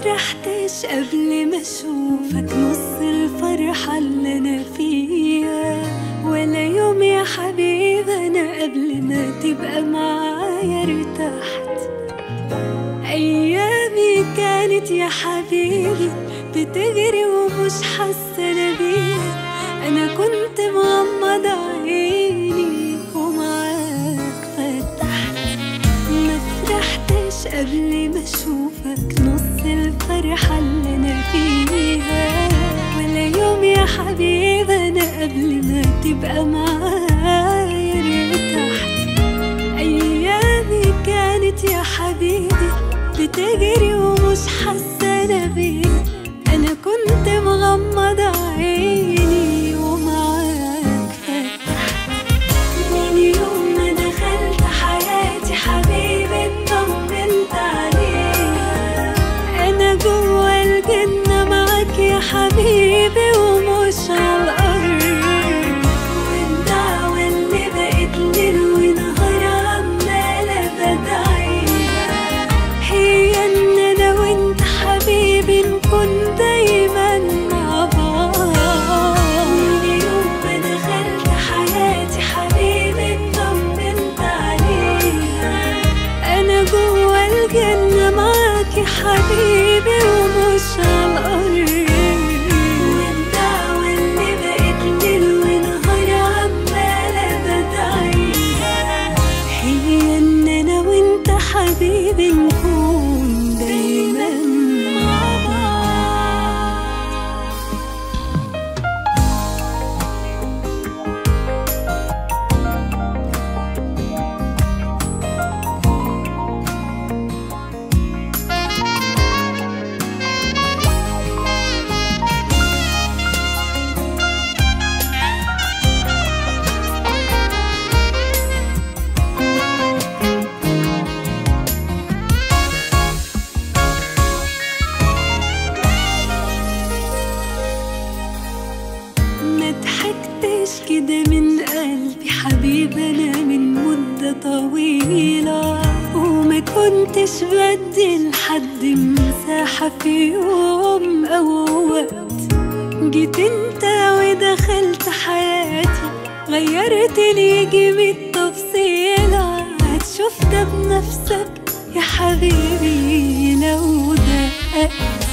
فرحتش قبل ما اشوفك نص الفرحة اللي انا فيها ولا يوم يا حبيبي انا قبل ما تبقى معايا ارتحت ايامي كانت يا حبيبي بتجري ومش حاسة انا بيها انا كنت مغمضة عيني ومعاك فتحت ما فرحتش قبل ما اشوفك نص الفرحة اللي انا فيها ولا يوم يا حبيبي انا قبل ما تبقى معايا ارتحت ايامي كانت يا حبيبي بتجري ومش حاسة انا بيها انا كنت مغمضة عيني ومعاك فتحت من يوم ما دخلت حياتي حبيبي اطمنت عليها انا جوا الجنة معاك يا حبيبي ومش على الارض والدعوة اللي بقت ليل ونهار عمالة بدعيها هي ان انا وانت حبيبي نكون دايما مع بعض من يوم ما دخلت حياتي حبيبي اطمنت عليها انا جوا الجنة معاك يا حبيبي ومش على الارض والدعوة اللي بقت ليل ونهار عمالة بدعيها هي ان انا وانت حبيبي نكون دايما مع بعض ما ضحكتش كده من قلبي حبيبي انا من مدة طويلة وما كنتش بدي لحد مساحة في يوم او وقت جيت انت ودخلت حياتي غيرت لي يجي مية تفصيلة هتشوف ده بنفسك يا حبيبي لو دققت